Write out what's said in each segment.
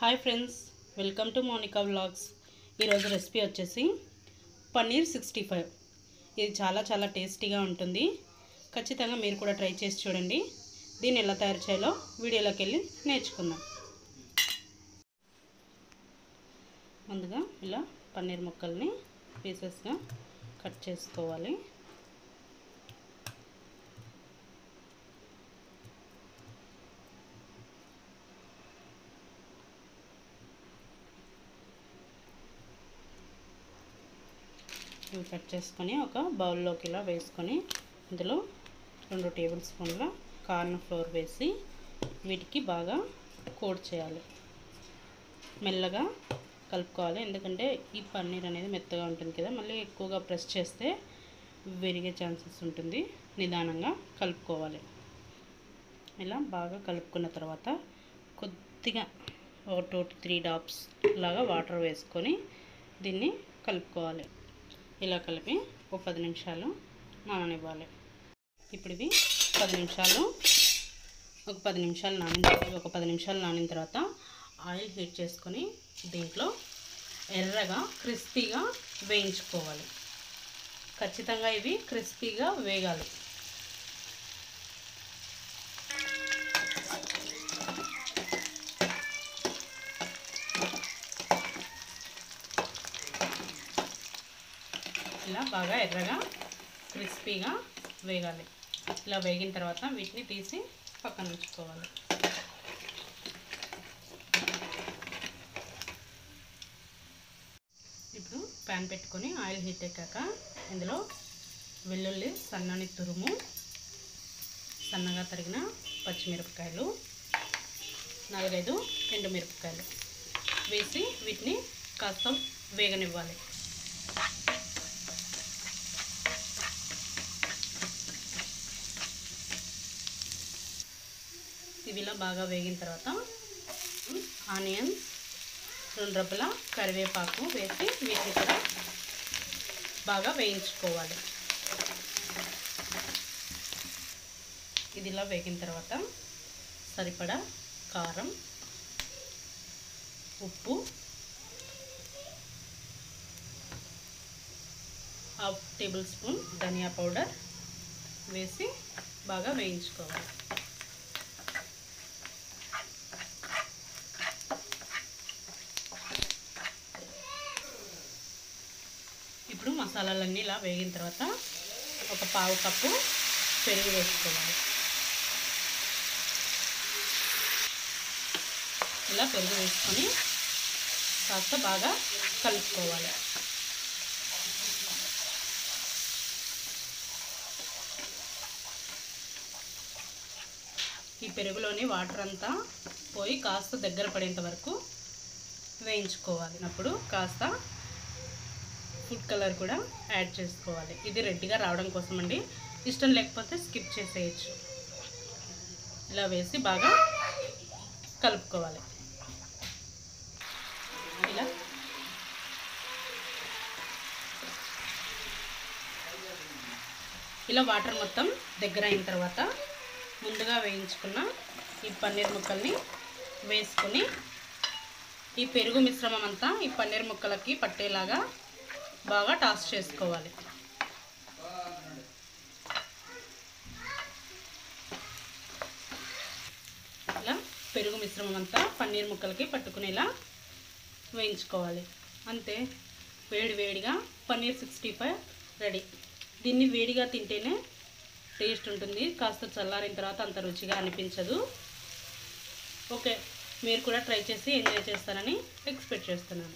hi friends welcome to Monika vlogs ఈరోజు recipe వచ్చేసి paneer sixty five ఇది చాలా చాలా టేస్టీగా ఉంటుంది ఖచ్చితంగా మీరు కూడా ట్రై చేసి చూడండి దీన్ని ఎలా తయారు చేయాలో వీడియోలోకి వెళ్ళి నేర్చుకుందాం ముందుగా ఇలా పన్నీర్ ముక్కల్ని పీసెస్గా కట్ చేసుకోవాలి ఇవి కట్ చేసుకొని ఒక బౌల్లోకి ఇలా వేసుకొని ఇందులో రెండు టేబుల్ స్పూన్ల కార్న్ ఫ్లోర్ వేసి వీటికి బాగా కోట్ చేయాలి మెల్లగా కలుపుకోవాలి ఎందుకంటే ఈ పన్నీర్ అనేది మెత్తగా ఉంటుంది కదా మళ్ళీ ఎక్కువగా ప్రెస్ చేస్తే విరిగే ఛాన్సెస్ ఉంటుంది నిదానంగా కలుపుకోవాలి ఇలా బాగా కలుపుకున్న తర్వాత కొద్దిగా ఒక టూ త్రీ డాప్స్ లాగా వాటర్ వేసుకొని దీన్ని కలుపుకోవాలి ఇలా కలిపి ఒక పది నిమిషాలు నాననివ్వాలి ఇప్పుడు ఇవి పది నిమిషాలు ఒక పది నిమిషాలు నానిన ఒక పది నిమిషాలు నానిన తర్వాత ఆయిల్ హీట్ చేసుకొని దీంట్లో ఎర్రగా క్రిస్పీగా వేయించుకోవాలి ఖచ్చితంగా ఇవి క్రిస్పీగా వేగాలి ఇలా బాగా ఎర్రగా క్రిస్పీగా వేగాలి ఇలా వేగిన తర్వాత వీటిని తీసి పక్కన ఉంచుకోవాలి ఇప్పుడు ప్యాన్ పెట్టుకొని ఆయిల్ హీట్ ఎక్కాక ఇందులో వెల్లుల్లి సన్నని తురుము సన్నగా తరిగిన పచ్చిమిరపకాయలు నాలుగైదు ఎండుమిరపకాయలు వేసి వీటిని కాస్త వేగనివ్వాలి ఇవి ఇలా బాగా వేగిన తర్వాత ఆనియన్స్ రెండు రబ్బల కరివేపాకు వేసి వీటిని కూడా బాగా వేయించుకోవాలి ఇది ఇలా వేగిన తర్వాత సరిపడా కారం ఉప్పు హాఫ్ టేబుల్ స్పూన్ ధనియా పౌడర్ వేసి బాగా వేయించుకోవాలి ఇప్పుడు మసాలాలన్నీ ఇలా వేగిన తర్వాత ఒక పావు కప్పు పెరుగు వేసుకోవాలి ఇలా పెరుగు వేసుకొని కాస్త బాగా కలుపుకోవాలి ఈ పెరుగులోని వాటర్ అంతా పోయి కాస్త దగ్గర పడేంత వరకు వేయించుకోవాలి అప్పుడు కాస్త ఫుడ్ కలర్ కూడా యాడ్ చేసుకోవాలి ఇది రెడ్గా రావడం కోసం అండి ఇష్టం లేకపోతే స్కిప్ చేసేయచ్చు ఇలా వేసి బాగా కలుపుకోవాలి ఇలా ఇలా వాటర్ మొత్తం దగ్గర అయిన తర్వాత ముందుగా వేయించుకున్న ఈ పన్నీర్ ముక్కల్ని వేసుకొని ఈ పెరుగు మిశ్రమం అంతా ఈ పన్నీర్ ముక్కలకి పట్టేలాగా బాగా టాస్ చేసుకోవాలి ఇలా పెరుగు మిశ్రమం అంతా పన్నీర్ ముక్కలకి పట్టుకునేలా వేయించుకోవాలి అంతే వేడి వేడిగా పన్నీర్ సిక్స్టీ ఫైవ్ రెడీ దీన్ని వేడిగా తింటేనే టేస్ట్ ఉంటుంది కాస్త చల్లారిన తర్వాత అంత రుచిగా అనిపించదు ఓకే మీరు కూడా ట్రై చేసి ఎంజాయ్ చేస్తారని ఎక్స్పెక్ట్ చేస్తున్నాను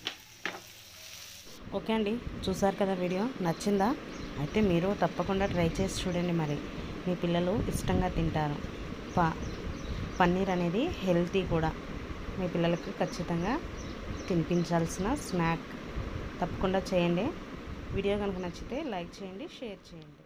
ఓకే అండి చూసారు కదా వీడియో నచ్చిందా అయితే మీరు తప్పకుండా ట్రై చేసి చూడండి మరి మీ పిల్లలు ఇష్టంగా తింటారు ప పన్నీర్ అనేది హెల్తీ కూడా మీ పిల్లలకు ఖచ్చితంగా తినిపించాల్సిన స్నాక్ తప్పకుండా చేయండి వీడియో కనుక నచ్చితే లైక్ చేయండి షేర్ చేయండి